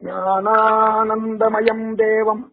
ஞானானந்தமயம் தேவம்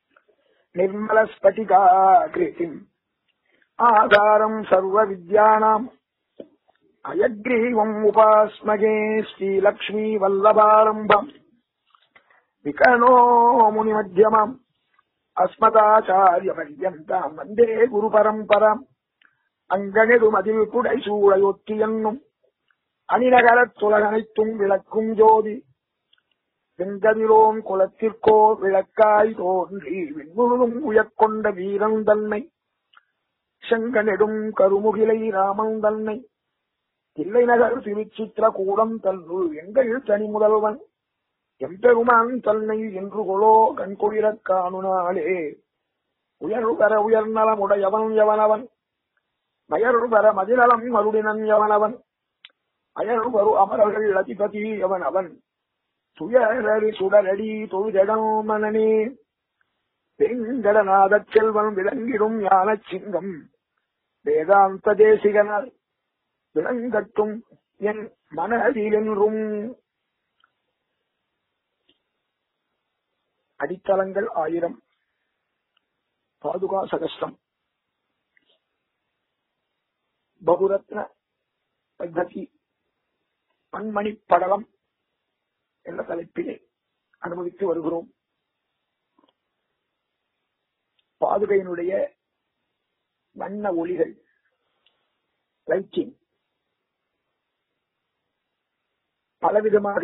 निर्मलस्फटिकाकृतिम् आधारम् सर्वविद्यानाम् अयग्रीवम् उपास्मगे श्रीलक्ष्मीवल्लभारम्भम् विकर्णो मुनिमध्यमम् अस्मदाचार्यपर्यन्ताम् वन्दे गुरुपरम्पराम् அங்கனெடுமதில் புடைசூழையொத்தி என்னும் அணிநகரத் துலகனைத்தும் விளக்கும் ஜோதி வெங்கதிரோன் குலத்திற்கோ விளக்காய் தோன்றி விண்முழுதும் உயர்கொண்ட வீரன் தன்னை செங்கனெடும் கருமுகிலை ராமன் தன்னை தில்லை நகர் திருச்சித்திர கூடம் தன்னுள் எங்கள் தனி முதல்வன் எம்பெருமான் தன்னை என்று கொலோ கண்குளிரக் காணுனாலே உயர்வு பெற உயர்நலமுடையவன் எவனவன் மயர்வு பெற மதிநலம் மருடினன் எவனவன் அயர்வு வரு அமரர்கள் அதிபதி எவன் அவன் துயரறி சுடரடி தொழுதடம் மனனே பெருங்கடநாதச் செல்வன் விளங்கிடும் ஞானச் சிங்கம் வேதாந்த தேசிகனால் விளங்கட்டும் என் மனதிலென்றும் அடித்தளங்கள் ஆயிரம் பாதுகா சகஸ்டம் பகுரத்ன பத்தி பன்மணி படலம் என்ற தலைப்பிலே அனுமதித்து வருகிறோம் பாதுகையினுடைய வண்ண ஒளிகள் லைட்டிங் பலவிதமாக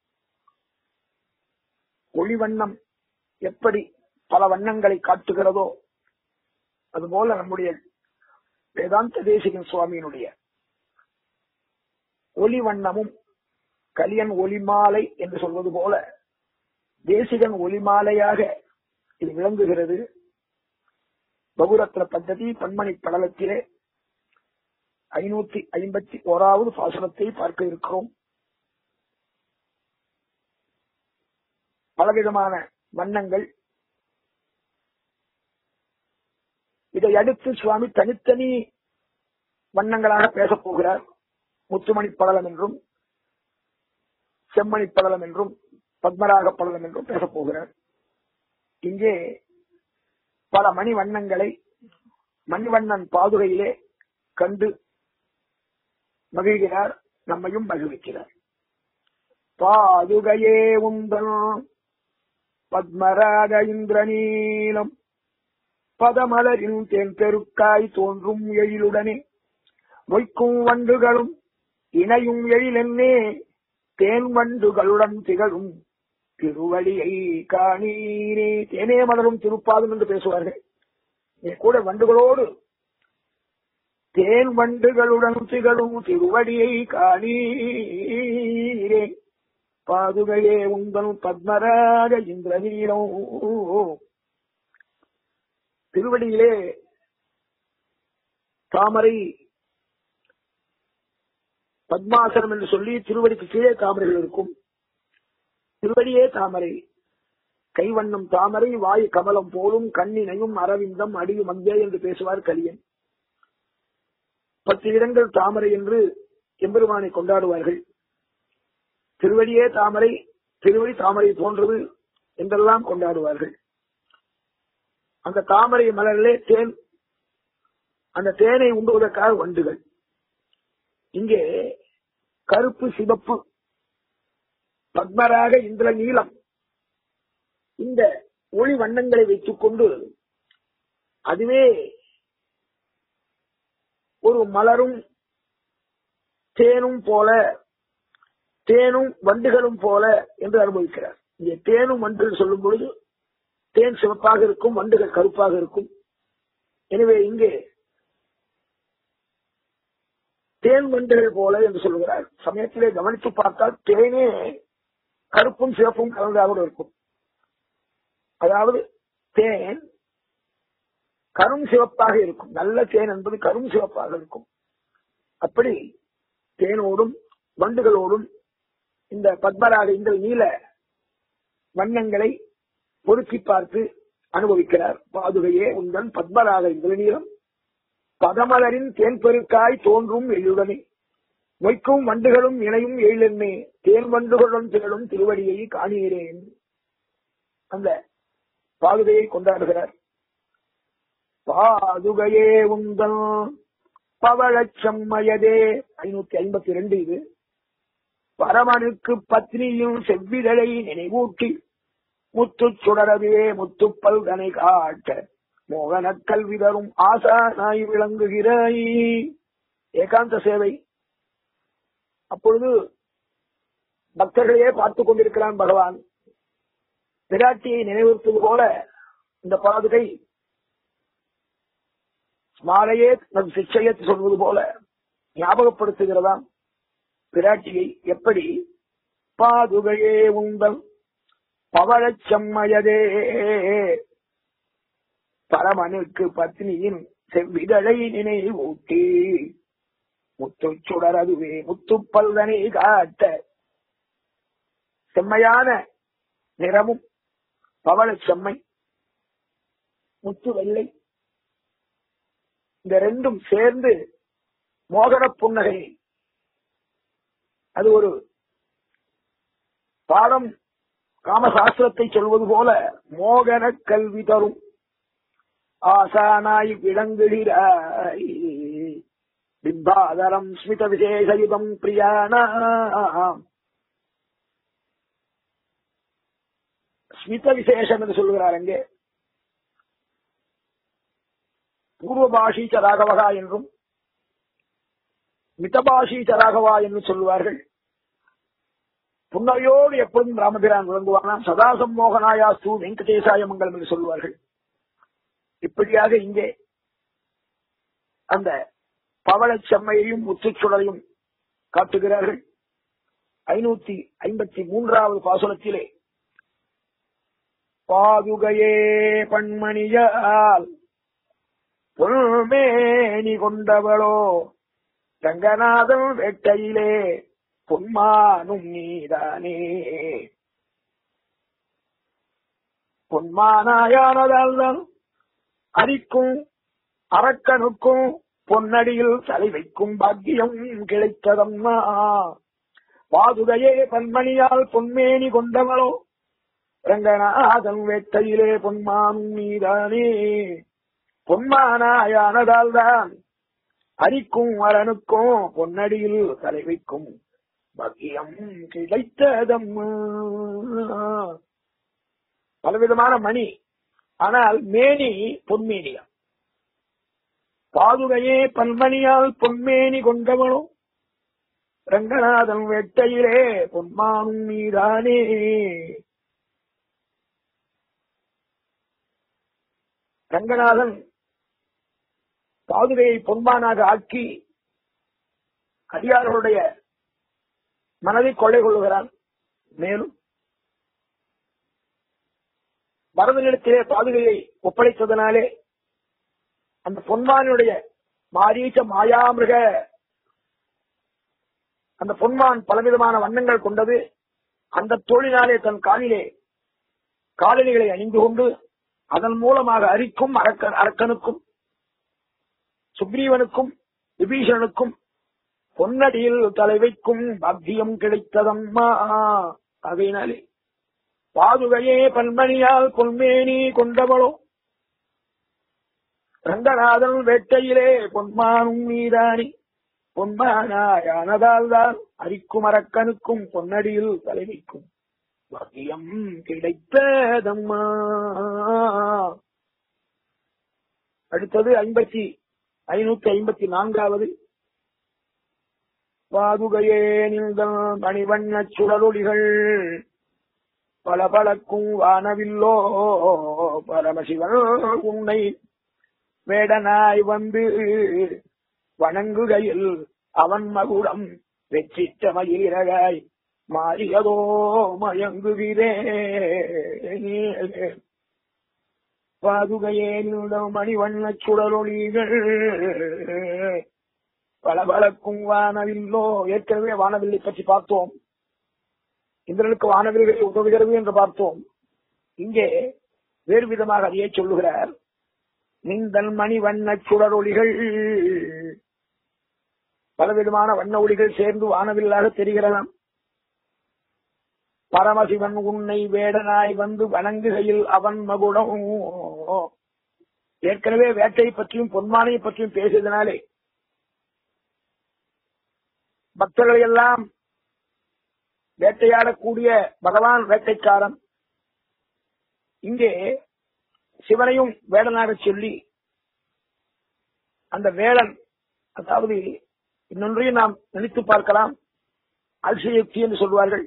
ஒளி வண்ணம் எப்படி பல வண்ணங்களை காட்டுகிறதோ அதுபோல நம்முடைய வேதாந்த தேசிகன் சுவாமியினுடைய ஒளி வண்ணமும் கலியன் ஒளிமாலை என்று சொல்வது போல தேசிகன் ஒளிமாலையாக இது விளங்குகிறது பகுரத்ன பദ്ധதி பன்மணி படலத்திலே ஐநூத்தி ஐம்பத்தி ஓராவது பாசனத்தை பார்க்க இருக்கிறோம் பலவிதமான வண்ணங்கள் இதை அடுத்து சுவாமி தனித்தனி வண்ணங்களாக பேசப் போகிறார் முத்துமணி படலம் என்றும் செம்மணி படலம் என்றும் பத்மராக படலம் என்றும் பேசப் போகிறார் இங்கே பல மணி வண்ணங்களை மணிவண்ணன் பாதுகையிலே கண்டு மகிழ்கிறார் நம்மையும் மகிழ்விக்கிறார் பாதுகையே உந்தன் பத்மராக இந்திரநீலம் பதமலரின் தேன் பெருக்காய் தோன்றும் எழிலுடனே மொய்க்கும் வண்டுகளும் இணையும் எழிலென்னே தேன் வண்டுகளுடன் திகழும் திருவடியை காணீரே தேனே மலரும் திருப்பாதும் என்று பேசுவார்கள் நீ கூட வண்டுகளோடு தேன் வண்டுகளுடன் திகழும் திருவடியை காணீரே பாதுகையே உங்கள் பத்மராக இந்திரநீலம் திருவடியிலே தாமரை பத்மாசனம் என்று சொல்லி திருவடிக்கு கீழே தாமரைகள் இருக்கும் திருவடியே தாமரை கைவண்ணம் தாமரை வாயு கமலம் போலும் கண்ணினையும் அரவிந்தம் அடியும் அங்கே என்று பேசுவார் கலியன் பத்து இடங்கள் தாமரை என்று எம்பெருமானை கொண்டாடுவார்கள் திருவடியே தாமரை திருவடி தாமரை போன்றது என்றெல்லாம் கொண்டாடுவார்கள் அந்த தாமரை மலரிலே தேன் அந்த தேனை உண்டுவதற்காக வண்டுகள் இங்கே கருப்பு சிவப்பு பத்மராக இந்திர நீளம் இந்த ஒளி வண்ணங்களை வைத்துக் கொண்டு அதுவே ஒரு மலரும் தேனும் போல தேனும் வண்டுகளும் போல என்று அனுபவிக்கிறார் இங்கே தேனும் வண்டுகள் சொல்லும் பொழுது தேன் சிவப்பாக இருக்கும் வண்டுகள் கருப்பாக இருக்கும் எனவே இங்கே தேன் வண்டுகள் போல என்று சொல்லுகிறார் சமயத்திலே கவனித்து பார்த்தால் தேனே கருப்பும் சிவப்பும் கலந்தாக இருக்கும் அதாவது தேன் கரும் சிவப்பாக இருக்கும் நல்ல தேன் என்பது கரும் சிவப்பாக இருக்கும் அப்படி தேனோடும் வண்டுகளோடும் இந்த பத்மராக இந்த நீல வண்ணங்களை பொருத்தி பார்த்து அனுபவிக்கிறார் பாதுகையே உந்தன் பத்மராக இந்த நீளம் பதமலரின் தேன்பெருக்காய் தோன்றும் எள்ளுடனே மொய்க்கும் வண்டுகளும் இணையும் எழிலென்னே தேன் வண்டுகளுடன் திகழும் திருவடியை காணுகிறேன் அந்த பாதுகையை கொண்டாடுகிறார் பாதுகையே உந்தன் பவழச் செம்மயதே ஐநூத்தி ஐம்பத்தி ரெண்டு இது பரமனுக்கு பத்னியும் செவ்விதழை நினைவூட்டி முத்து சுடரவே முத்துப்பல்கனை காட்ட மோகன கல்வி தரும் ஆசானாய் விளங்குகிறாய் ஏகாந்த சேவை அப்பொழுது பக்தர்களையே பார்த்துக் கொண்டிருக்கிறான் பகவான் விராட்டியை நினைவுறுத்துவது போல இந்த பாதுகை ஸ்மாரையே நம் சிச்சையத்து சொல்வது போல ஞாபகப்படுத்துகிறதாம் பிராட்டியை எப்படி பாதுகையே உங்கள் பவழச் செம்மயதே பரமனுக்கு பத்னியின் செவ்விதழை நினைவூட்டி முத்து சுடரதுவே முத்துப்பல்தனை காட்ட செம்மையான நிறமும் பவழச் செம்மை முத்து வெள்ளை இந்த ரெண்டும் சேர்ந்து மோகன புன்னகை அது ஒரு பாடம் காமசாஸ்திரத்தை சொல்வது போல மோகன கல்வி தரும் ஆசானாய் விளங்குகிறாய் பிம்பாதரம் ஸ்மித விசேஷயுதம் பிரியானாம் ஸ்மித விசேஷம் என்று சொல்லுகிறார் அங்கே பூர்வபாஷீச்ச ராகவகா என்றும் மிதபாஷீச்ச ராகவா என்று சொல்லுவார்கள் புன்னகையோடு எப்பொழுதும் ராமபிரான் விளங்குவானாம் சதா சம்மோகனாயாஸ்து வெங்கடேசாய மங்கலம் என்று சொல்லுவார்கள் இப்படியாக இங்கே அந்த பவளச் செம்மையையும் முத்துச்சுடரையும் காட்டுகிறார்கள் ஐநூத்தி ஐம்பத்தி மூன்றாவது பாசுரத்திலே பாதுகையே பண்மணியால் பொன்மேனி கொண்டவளோ ரங்கநாதன் வேட்டையிலே பொன்மானும் நீதானே பொன்மானாயானதால் தான் அரிக்கும் அரக்கனுக்கும் பொன்னடியில் தலை வைக்கும் பாக்கியம் கிடைத்ததம்மா பாதுகையே பன்மணியால் பொன்மேனி கொண்டவளோ ரங்கநாதன் வேட்டையிலே பொன்மானும் நீதானே பொன்மானாயானதால் தான் அரிக்கும் அரனுக்கும் பொன்னடியில் தலை வைக்கும் பாக்கியம் கிடைத்ததம்மா பலவிதமான மணி ஆனால் மேனி பொன்மேனியா பாதுகையே பன்மணியால் பொன்மேனி கொண்டவளோ ரங்கநாதன் வெட்டையிலே பொன்மானும் நீதானே ரங்கநாதன் பாதுகையை பொன்மானாக ஆக்கி அடியார்களுடைய மனதை கொள்ளை கொள்ளுகிறான் மேலும் பரதனிடத்திலே பாதுகையை ஒப்படைத்ததனாலே அந்த பொன்மானுடைய மாரீச்ச மாயாமிருக அந்த பொன்மான் பலவிதமான வண்ணங்கள் கொண்டது அந்த தோழினாலே தன் காலிலே காலணிகளை அணிந்து கொண்டு அதன் மூலமாக அரிக்கும் அரக்க அரக்கனுக்கும் சுக்ரீவனுக்கும் விபீஷணனுக்கும் பொன்னடியில் தலை வைக்கும் பாக்கியம் கிடைத்ததம்மா ஆகையினாலே பாதுகையே பன்மணியால் பொன்மேனி கொண்டவளோ ரங்கநாதன் வேட்டையிலே பொன்மானும் நீதானி பொன்மானாயானதால் தான் அரிக்கும் அரக்கனுக்கும் பொன்னடியில் தலை வைக்கும் பாக்கியம் கிடைத்ததம்மா அடுத்தது ஐம்பத்தி ஐநூத்தி ஐம்பத்தி நான்காவது பாதுகையே நின்றல் மணிவண்ண சுடலொளிகள் பல பழக்கும் வானவில்லோ பரமசிவன் உன்னை வேடனாய் வந்து வணங்குகையில் அவன் மகுடம் வெற்றித்த மயிரகாய் மாறியதோ மயங்குகிறே பாதுகையே நின்றும் மணிவண்ண சுடலொளிகள் பளபளக்கும் வானவில்லோ ஏற்கனவே வானவில்லை பற்றி பார்த்தோம் இந்திரனுக்கு வானவில்லை உதவுகிறது என்று பார்த்தோம் இங்கே வேறு விதமாக அதையே சொல்லுகிறார் நிந்தன் மணி வண்ண சுடரொளிகள் பலவிதமான வண்ண ஒளிகள் சேர்ந்து வானவில்லாக தெரிகிறதாம் பரமசிவன் உன்னை வேடனாய் வந்து வணங்குகையில் அவன் மகுடம் ஏற்கனவே வேட்டை பற்றியும் பொன்மானை பற்றியும் பேசியதனாலே பக்தர்களை எல்லாம் வேட்டையாடக்கூடிய பகவான் வேட்டைக்காரன் இங்கே சிவனையும் வேடனாக சொல்லி அந்த வேடன் அதாவது இன்னொன்றையும் நாம் நினைத்து பார்க்கலாம் அல்சயுக்தி என்று சொல்வார்கள்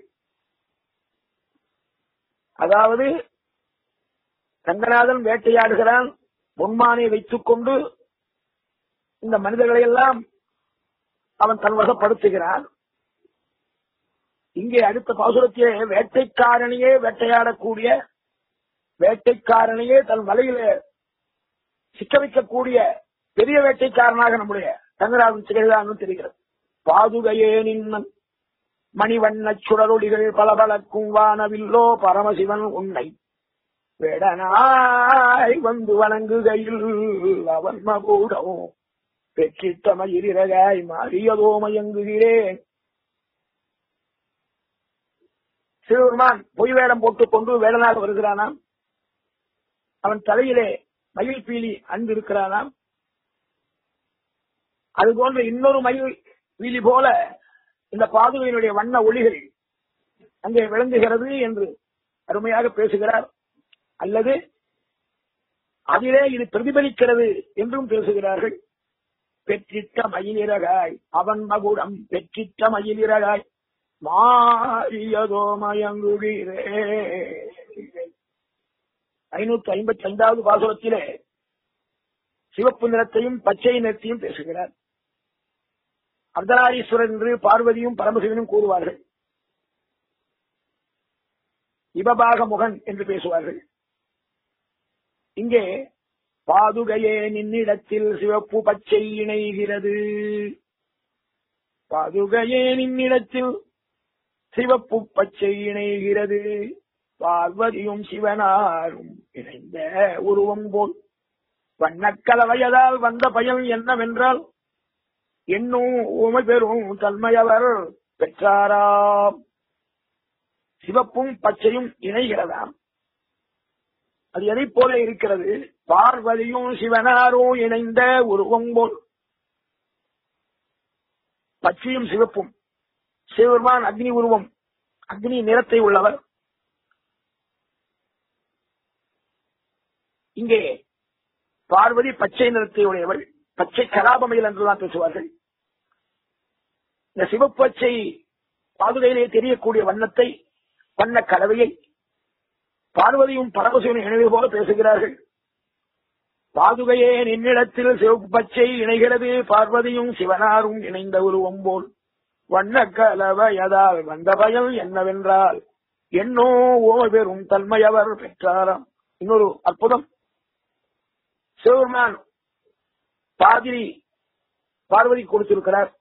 அதாவது ரங்கநாதன் வேட்டையாடுகிறான் பொன்மானை வைத்துக் கொண்டு இந்த மனிதர்களை எல்லாம் அவன் தன்வசப்படுத்துகிறான் இங்கே அடுத்த பாசுரத்திலே வேட்டைக்காரனையே வேட்டையாடக்கூடிய வேட்டைக்காரனையே தன் வலையில சிக்க வைக்கக்கூடிய பெரிய வேட்டைக்காரனாக நம்முடைய ரங்கநாதன் திகழ்தான் தெரிகிறது பாதுகையே நின்னன் மணிவண்ண சுடரொளிகள் பளபளக்கும் வானவில்லோ பரமசிவன் உன்னை வேடனாய் வந்து வணங்குகையில் அவன் மகூடம் பெற்றிட்ட மயிரிறகாய் மாறியதோ மயங்குகிறேன் சிவபெருமான் பொய் வேடம் போட்டுக் கொண்டு வேடனாக வருகிறானாம் அவன் தலையிலே மயில் பீலி அன்பு இருக்கிறானாம் அது போன்ற இன்னொரு மயில் பீலி போல இந்த பாதுகையினுடைய வண்ண ஒளிகள் அங்கே விளங்குகிறது என்று அருமையாக பேசுகிறார் அல்லது அதிலே இது பிரதிபலிக்கிறது என்றும் பேசுகிறார்கள் பெற்றிட்ட மயிலிறகாய் அவன் மகுடம் பெற்றிட்ட மயிலிறகாய் மாறியதோ மயங்குகிறே ஐநூத்தி ஐம்பத்தி ஐந்தாவது பாசுரத்திலே சிவப்பு நிறத்தையும் பச்சை நிறத்தையும் பேசுகிறார் அர்த்தநாரீஸ்வரர் என்று பார்வதியும் பரமசிவனும் கூறுவார்கள் இவபாக முகன் என்று பேசுவார்கள் இங்கே பாதுகையே நின்னிடத்தில் சிவப்பு பச்சை இணைகிறது பாதுகையே நின்னிடத்தில் சிவப்பு பச்சை இணைகிறது பார்வதியும் சிவனாரும் இணைந்த உருவம் போல் வண்ணக்கலவையதால் வந்த பயன் என்னவென்றால் என்னும் உமை பெறும் தன்மையவர் பெற்றாராம் சிவப்பும் பச்சையும் இணைகிறதாம் அது எதை போல இருக்கிறது பார்வதியும் சிவனாரும் இணைந்த உருவம் போல் பச்சையும் சிவப்பும் சிவபெருமான் அக்னி உருவம் அக்னி நிறத்தை உள்ளவர் இங்கே பார்வதி பச்சை நிறத்தை உடையவள் பச்சை கலாபமையில் என்றுதான் பேசுவார்கள் இந்த சிவப்பச்சை பாதுகையிலே தெரியக்கூடிய வண்ணத்தை வண்ண கலவையை பார்வதியும் பரமசிவனும் இணைவது போல பேசுகிறார்கள் பாதுகையே நின்னிடத்தில் சிவப்பு பச்சை இணைகிறது பார்வதியும் சிவனாரும் இணைந்த உருவம் போல் வண்ண கலவையதால் வந்த பயம் என்னவென்றால் என்னோ ஓமை பெறும் தன்மையவர் பெற்றாராம் இன்னொரு அற்புதம் சிவபெருமான் பாதிரி பார்வதி கொடுத்திருக்கிறார்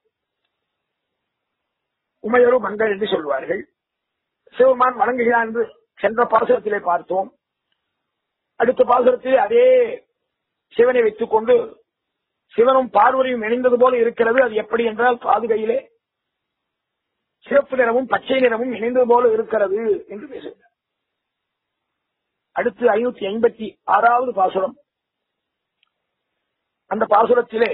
உமையொரு மங்கள் என்று சொல்வார்கள் சிவபெருமான் வணங்குகிறான் என்று சென்ற பாசுரத்திலே பார்த்தோம் அடுத்த பாசுரத்திலே அதே சிவனை வைத்துக் கொண்டு சிவனும் பார்வதியும் இணைந்தது போல இருக்கிறது அது எப்படி என்றால் பாதுகையிலே சிவப்பு நிறமும் பச்சை நிறமும் இணைந்தது போல இருக்கிறது என்று பேசுகிறார் அடுத்து ஐநூத்தி ஐம்பத்தி ஆறாவது பாசுரம் அந்த பாசுரத்திலே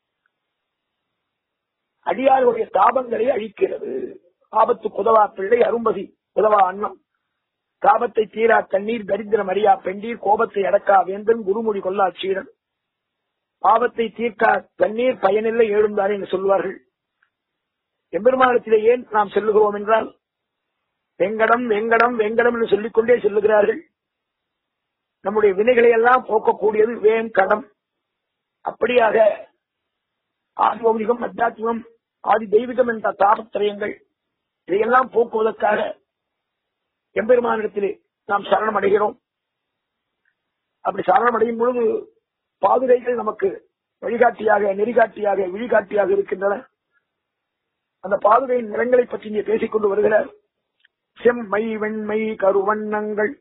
அடியாருடைய தாபங்களை அழிக்கிறது ஆபத்து குதவா பிள்ளை அரும்பசி குதவா அன்னம் தாபத்தை தீரா தண்ணீர் தரித்திரம் அறியா பெண்டீர் கோபத்தை அடக்கா வேந்தன் குருமொழி கொல்லா சீரன் பாவத்தை தீர்க்கா தண்ணீர் பயனில்லை எழுந்தார் என்று சொல்வார்கள் எம்பெருமானத்திலே ஏன் நாம் செல்லுகிறோம் என்றால் வெங்கடம் வெங்கடம் வெங்கடம் என்று சொல்லிக்கொண்டே செல்லுகிறார்கள் நம்முடைய வினைகளை எல்லாம் போக்கக்கூடியது வேங்கடம் அப்படியாக ஆதி பௌதிகம் அத்தியாத்மம் ஆதி தெய்வீகம் என்ற தாபத்திரயங்கள் இதையெல்லாம் போக்குவதற்காக எம்பெருமானிடத்திலே நாம் சரணம் அடைகிறோம் அப்படி சரணம் அடையும் பொழுது பாதுகைகள் நமக்கு வழிகாட்டியாக நெறிகாட்டியாக விழிகாட்டியாக இருக்கின்றன அந்த பாதுகையின் நிறங்களை பற்றி இங்கே பேசிக் கொண்டு வருகிறார் செம்மை வெண்மை கருவண்ணங்கள்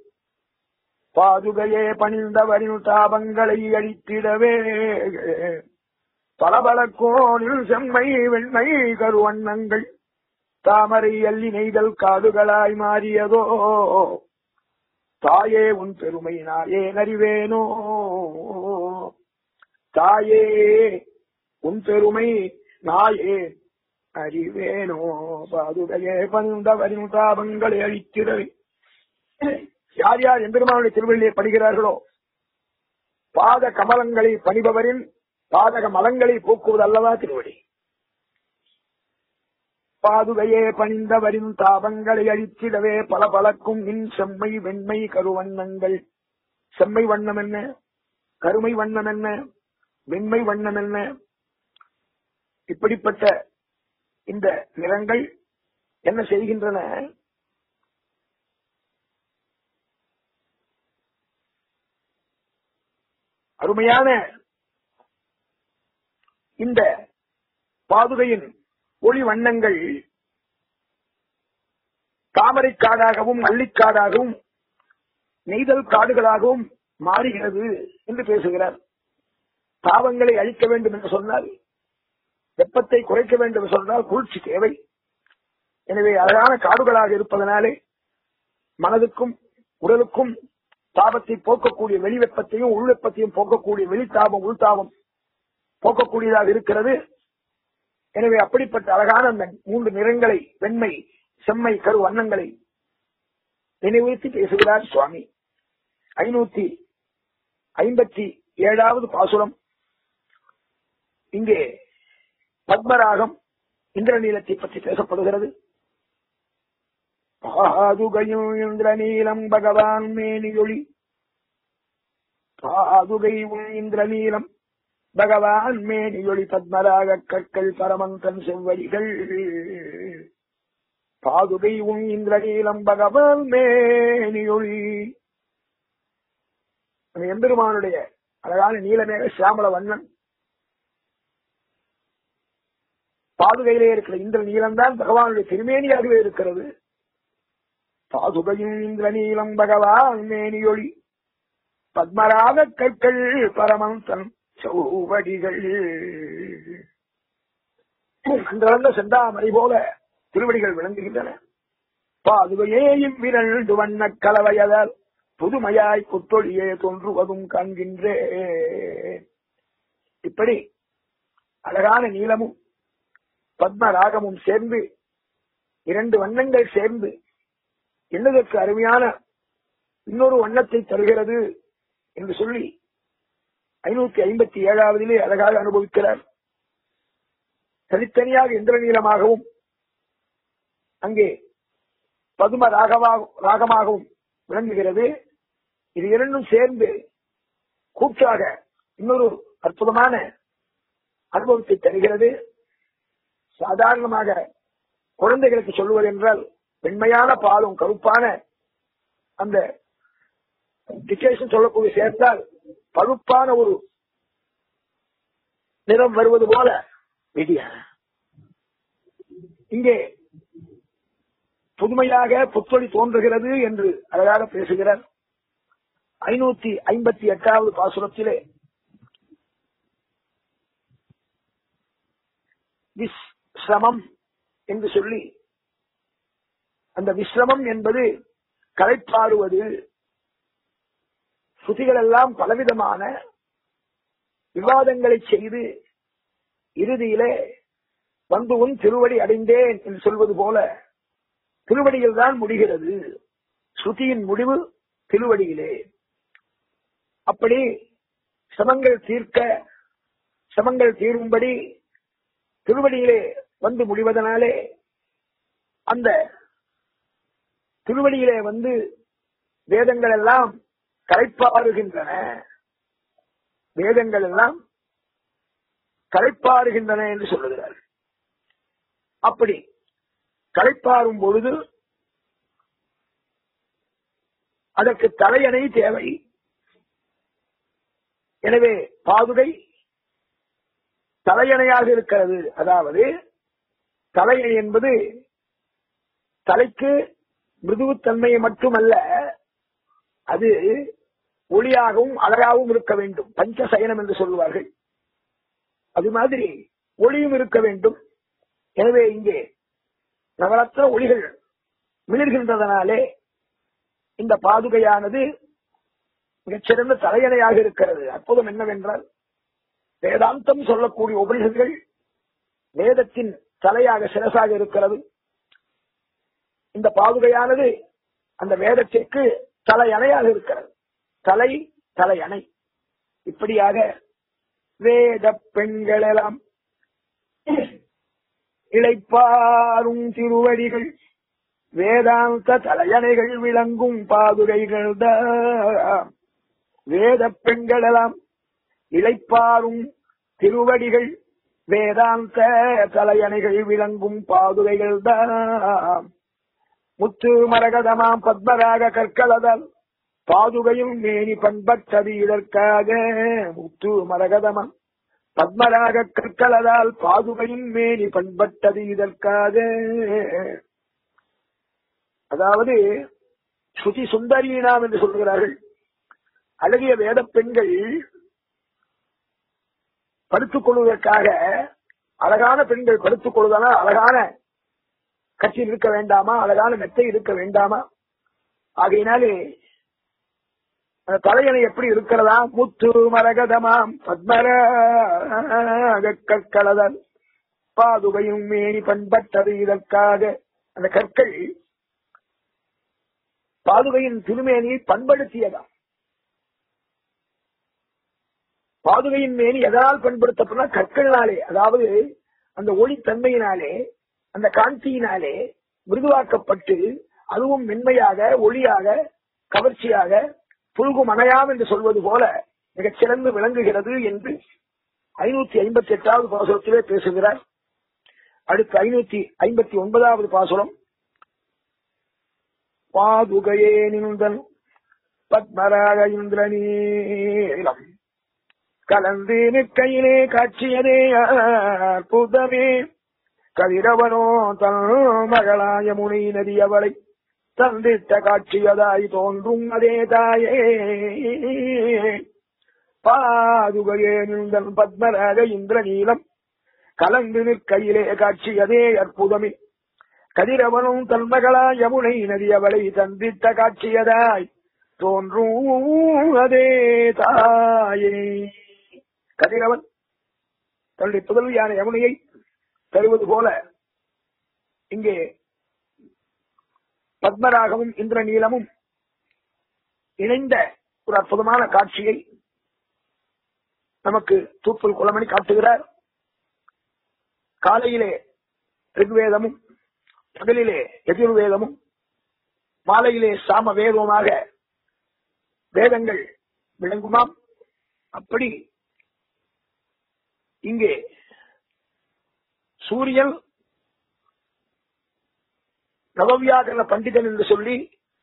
பாதுகையே பணிந்தவரின் தாபங்களை அழித்திடவே பளபளக்கோனில் செம்மை வெண்மை கருவண்ணங்கள் தாமரை அள்ளி நெய்தல் காடுகளாய் மாறியதோ தாயே உன் பெருமை நாயே நறிவேனோ தாயே உன் பெருமை நாயே அறிவேனோ பாதுகையே பந்தவரின் தாபங்களை அழித்திடவே யார் யார் எம்பெருமானுடைய திருவள்ளியை படுகிறார்களோ பாத கமலங்களை பணிபவரின் பாதக மலங்களை போக்குவது அல்லவா திருவடி பாதுகையே பணிந்தவரின் தாபங்களை அழித்திடவே பல பலக்கும் மின் செம்மை வெண்மை கருவண்ணங்கள் செம்மை வண்ணம் என்ன கருமை வண்ணம் என்ன வெண்மை வண்ணம் என்ன இப்படிப்பட்ட இந்த நிறங்கள் என்ன செய்கின்றன அருமையான இந்த பாதுகையின் ஒளி வண்ணங்கள் தாமரை காடாகவும் அள்ளிக்காடாகவும் நெய்தல் காடுகளாகவும் மாறுகிறது என்று பேசுகிறார் தாவங்களை அழிக்க வேண்டும் என்று சொன்னால் வெப்பத்தை குறைக்க வேண்டும் என்று சொன்னால் குளிர்ச்சி தேவை எனவே அழகான காடுகளாக இருப்பதனாலே மனதுக்கும் உடலுக்கும் தாபத்தை போக்கக்கூடிய வெளி வெப்பத்தையும் உள் வெப்பத்தையும் போக்கக்கூடிய வெளித்தாபம் உள்தாபம் போக்கக்கூடியதாக இருக்கிறது எனவே அப்படிப்பட்ட அழகான அந்த மூன்று நிறங்களை வெண்மை செம்மை கரு வண்ணங்களை நினைவுறுத்தி பேசுகிறார் சுவாமி ஐநூத்தி ஐம்பத்தி ஏழாவது பாசுரம் இங்கே பத்மராகம் இந்திரநீலத்தை பற்றி பேசப்படுகிறது பாதுகையும் இந்திரநீலம் பகவான் மேனியொளி பாதுகை உள் இந்திரநீலம் பகவான் மேனியொளி பத்மராக கற்கள் பரமந்தன் செவ்வடிகள் பாதுகை உன் இந்திரநீலம் பகவான் மேனியொளி அந்த எம்பெருமானுடைய அழகான நீலமேக சியாமல வண்ணன் பாதுகையிலே இருக்கிற இந்திர நீலம் தான் பகவானுடைய திருமேனியாகவே இருக்கிறது பாதுகையும் இந்திர நீலம் பகவான் மேனியொளி பத்மராக கற்கள் பரமந்தன் சௌவடிகள் அன்றளந்த செந்தாமரை போல திருவடிகள் விளங்குகின்றன பாதுகையே இவ்விரண்டு வண்ண கலவையதால் புதுமையாய் புத்தொழியே தோன்றுவதும் காண்கின்றே இப்படி அழகான நீளமும் பத்ம ராகமும் சேர்ந்து இரண்டு வண்ணங்கள் சேர்ந்து என்னதற்கு அருமையான இன்னொரு வண்ணத்தை தருகிறது என்று சொல்லி ஐநூத்தி ஐம்பத்தி ஏழாவதிலே அழகாக அனுபவிக்கிறார் தனித்தனியாக இந்திரநீளமாகவும் அங்கே பதும ராகமாக ராகமாகவும் விளங்குகிறது இது இரண்டும் சேர்ந்து கூட்டாக இன்னொரு அற்புதமான அனுபவத்தை தருகிறது சாதாரணமாக குழந்தைகளுக்கு சொல்லுவது என்றால் வெண்மையான பாலும் கருப்பான அந்த டிகேஷன் சொல்லக்கூடிய சேர்த்தால் பழுப்பான ஒரு நிறம் வருவது போல விடியா இங்கே புதுமையாக புத்தொழி தோன்றுகிறது என்று அழகாக பேசுகிறார் ஐநூத்தி ஐம்பத்தி எட்டாவது பாசுரத்திலே விஸ்ரமம் என்று சொல்லி அந்த விஸ்ரமம் என்பது களைப்பாடுவது ஸ்ருதிகள் எல்லாம் பலவிதமான விவாதங்களை செய்து இறுதியிலே வந்து உன் திருவடி அடைந்தேன் என்று சொல்வது போல திருவடியில் தான் முடிகிறது ஸ்ருதியின் முடிவு திருவடியிலே அப்படி சமங்கள் தீர்க்க சமங்கள் தீரும்படி திருவடியிலே வந்து முடிவதனாலே அந்த திருவடியிலே வந்து வேதங்கள் எல்லாம் கரைப்பாறுகின்றன வேதங்கள் எல்லாம் கரைப்பாறுகின்றன என்று சொல்லுகிறார் அப்படி கரைப்பாறும் பொழுது அதற்கு தலையணை தேவை எனவே பாதுகை தலையணையாக இருக்கிறது அதாவது தலையணை என்பது தலைக்கு மிருதுவுத்தன்மையை மட்டுமல்ல அது ஒளியாகவும் அழகாகவும் இருக்க வேண்டும் பஞ்சசயனம் என்று சொல்லுவார்கள் அது மாதிரி ஒளியும் இருக்க வேண்டும் எனவே இங்கே நவரத்ன ஒளிகள் மிளிர்கின்றதனாலே இந்த பாதுகையானது மிகச்சிறந்த தலையணையாக இருக்கிறது அற்புதம் என்னவென்றால் வேதாந்தம் சொல்லக்கூடிய உபனிஷங்கள் வேதத்தின் தலையாக சிரசாக இருக்கிறது இந்த பாதுகையானது அந்த வேதத்திற்கு தலையணையாக இருக்கிறது தலை தலையணை இப்படியாக வேத பெண்களெல்லாம் இழைப்பாரும் திருவடிகள் வேதாந்த தலையணைகள் விளங்கும் பாதுகைகள் வேத பெண்களெல்லாம் இழைப்பாரும் திருவடிகள் வேதாந்த தலையணைகள் விளங்கும் பாதுகைகள் தான் முத்து மரகதமாம் பத்மராக கற்களதல் பாதுகையும் மேனி பண்பட்டது இதற்காக முத்து மரகதமாம் பத்மராக கற்களதால் பாதுகையும் மேனி பண்பட்டது இதற்காக அதாவது ஸ்ருதி சுந்தரீனாம் என்று சொல்கிறார்கள் அழகிய வேத பெண்கள் படுத்துக் கொள்வதற்காக அழகான பெண்கள் படுத்துக் கொள்வதனால் அழகான கட்சியில் இருக்க வேண்டாமா அழகான மெத்தை இருக்க வேண்டாமா ஆகையினாலே அந்த தலையணை எப்படி இருக்கிறதா முத்து மரகதமாம் பத்மராக கற்களதல் பாதுகையும் மேனி பண்பட்டது இதற்காக அந்த கற்கள் பாதுகையின் திருமேனியை பண்படுத்தியதாம் பாதுகையின் மேனி எதனால் பண்படுத்தப்பட கற்களினாலே அதாவது அந்த ஒளி தன்மையினாலே அந்த காந்தியினாலே மிருதுவாக்கப்பட்டு அதுவும் மென்மையாக ஒளியாக கவர்ச்சியாக புல்கும் அணையாம் என்று சொல்வது போல மிகச் சிறந்து விளங்குகிறது என்று ஐநூத்தி ஐம்பத்தி எட்டாவது பாசுரத்திலே பேசுகிறார் அடுத்து ஐநூத்தி ஐம்பத்தி ஒன்பதாவது பாசுரம் பாதுகையே நின்றன் பத்மராக இந்திரநீலம் கலந்து நிற்கையிலே காட்சியதே அற்புதமே கதிரவனோ தன் மகளாய முனை நதி அவளை தந்திட்ட காட்சியதாய் தோன்றும் அதே தாயே பாதுகையே நின்றன் பத்மராக இந்திரநீலம் கலந்து நிற்கையிலே காட்சியதே அற்புதமே கதிரவனும் தன் மகளா யமுனை நதி அவளை தந்திட்ட காட்சியதாய் தோன்றும் அதே தாயே கதிரவன் தன்னுடைய புதல்வியான யமுனையை தருவது போல இங்கே பத்மராகமும் இந்திரநீலமும் இணைந்த ஒரு அற்புதமான காட்சியை நமக்கு தூப்புல் குளமணி காட்டுகிறார் காலையிலே ரிக்வேதமும் பகலிலே எதிர்வேதமும் மாலையிலே சாம வேதமாக வேதங்கள் விளங்குமாம் அப்படி இங்கே சூரியன் நவவியாகரண பண்டிதன் என்று சொல்லி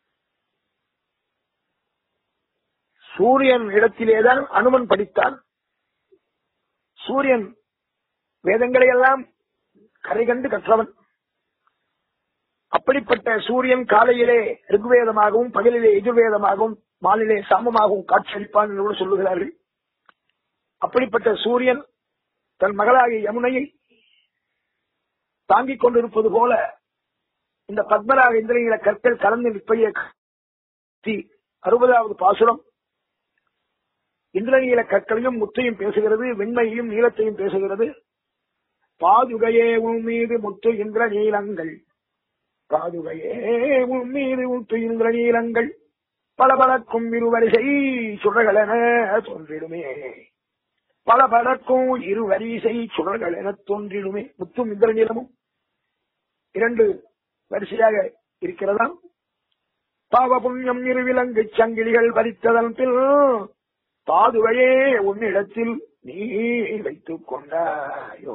சூரியன் இடத்திலேதான் அனுமன் படித்தான் சூரியன் வேதங்களை எல்லாம் கரை கண்டு கற்றவன் அப்படிப்பட்ட சூரியன் காலையிலே ரிக்வேதமாகவும் பகலிலே எதிர்வேதமாகவும் மாலிலே சாமமாகவும் காட்சியளிப்பான் என்று கூட சொல்லுகிறார்கள் அப்படிப்பட்ட சூரியன் தன் மகளாகிய யமுனையை தாங்கிக் கொண்டிருப்பது போல இந்த பத்மராக இந்திரநீல கற்கள் கலந்து நிற்பைய அறுபதாவது பாசுரம் இந்திரநீல கற்களையும் முத்தையும் பேசுகிறது வெண்மையையும் நீளத்தையும் பேசுகிறது பாதுகையே உன் மீது முத்து இந்திர நீலங்கள் பாதுகையே உன் மீது முத்து இந்திர நீலங்கள் பல பலக்கும் இருவரிசை சுடர்கள் என தோன்றிடுமே பல பலக்கும் இருவரிசை சுடர்கள் என தோன்றிடுமே முத்தும் இந்திர நீளமும் இரண்டு வரிசையாக இருக்கிறதாம் பாவ புண்ணியம் இருவிலங்கு சங்கிலிகள் பறித்ததன் பின் பாதுகையே உன்னிடத்தில் நீ வைத்துக் கொண்டாயோ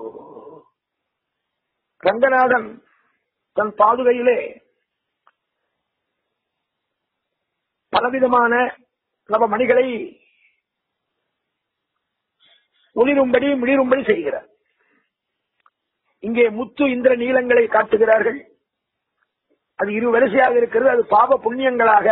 ரங்கநாதன் தன் பாதுகையிலே பலவிதமான நவ மணிகளை ஒளிரும்படி மிளிரும்படி செய்கிறார் இங்கே முத்து இந்திர நீளங்களை காட்டுகிறார்கள் அது இரு வரிசையாக இருக்கிறது அது பாவ புண்ணியங்களாக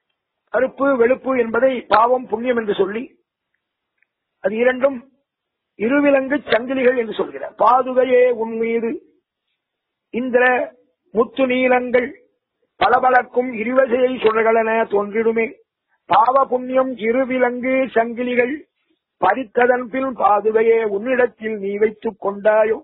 கருப்பு வெளுப்பு என்பதை பாவம் புண்ணியம் என்று சொல்லி அது இரண்டும் இருவிலங்கு சங்கிலிகள் என்று சொல்கிறார் பாதுகையே உன் மீது இந்திர முத்து நீலங்கள் பளபளக்கும் இருவசையை சுடர்களென தோன்றிடுமே பாவ புண்ணியம் இருவிலங்கு சங்கிலிகள் பறித்ததன் பின் பாதுகையே உன்னிடத்தில் நீ வைத்துக் கொண்டாயோ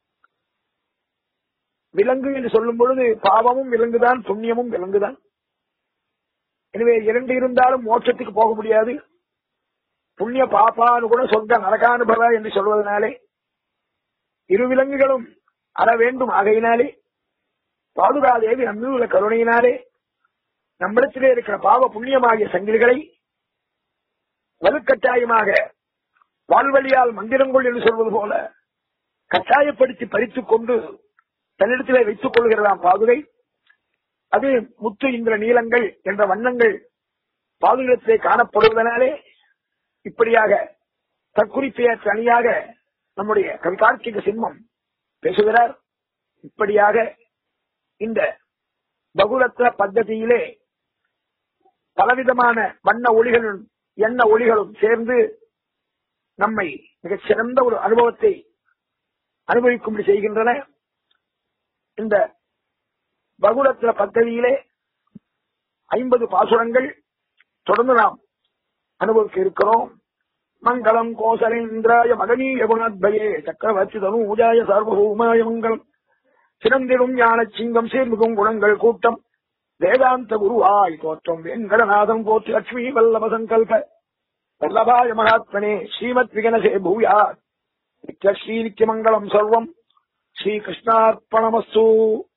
விலங்கு என்று சொல்லும் பொழுது பாவமும் விலங்குதான் புண்ணியமும் விலங்குதான் எனவே இரண்டு இருந்தாலும் மோட்சத்துக்கு போக முடியாது புண்ணிய பாப்பான்னு கூட சொந்த நரகானுபவ என்று சொல்வதனாலே இரு விலங்குகளும் அற வேண்டும் ஆகையினாலே பாதுகாதேவி நம்மில் உள்ள கருணையினாலே நம்மிடத்திலே இருக்கிற பாவ புண்ணியமாகிய சங்கிலிகளை வலுக்கட்டாயமாக வாழ்வழியால் மந்திரங்கள் என்று சொல்வது போல கட்டாயப்படுத்தி பறித்துக் கொண்டு தன்னிடத்திலே வைத்துக் கொள்கிறதாம் பாதுகை அது முத்து இந்திர நீளங்கள் என்ற வண்ணங்கள் பாதுகத்திலே காணப்படுவதனாலே இப்படியாக தற்குறிப்பெயர் தனியாக நம்முடைய கவிகார்த்திக சிம்மம் பேசுகிறார் இப்படியாக இந்த பகுரத்ன பద్ధதியிலே பலவிதமான வண்ண ஒளிகளும் எண்ண ஒளிகளும் சேர்ந்து நம்மை மிகச் சிறந்த ஒரு அனுபவத்தை அனுபவிக்கும்படி செய்கின்றன இந்த பகுரத்ன பദ്ധதியிலே ஐம்பது பாசுரங்கள் தொடர்ந்து நாம் அனுபவிக்க இருக்கிறோம் மங்களம் கோசலேந்திராய மகனீய குணத்பயே சக்கரவர்த்தி தனூஜாய சார்வபௌமாய மங்களம் சிறந்திடும் ஞான சிங்கம் சேர்மிகும் குணங்கள் கூட்டம் வேதாந்த குருவாய் தோற்றம் வெங்கடநாதம் போற்றி லட்சுமி வல்லப சங்கல்ப வல்லபாய மகாத்மனே ஸ்ரீமத் விகனசே பூயா நித்ய ஸ்ரீ நித்யமங்கலம் சர்வம் ஸ்ரீகிருஷ்ணார்ப்பணமஸ்து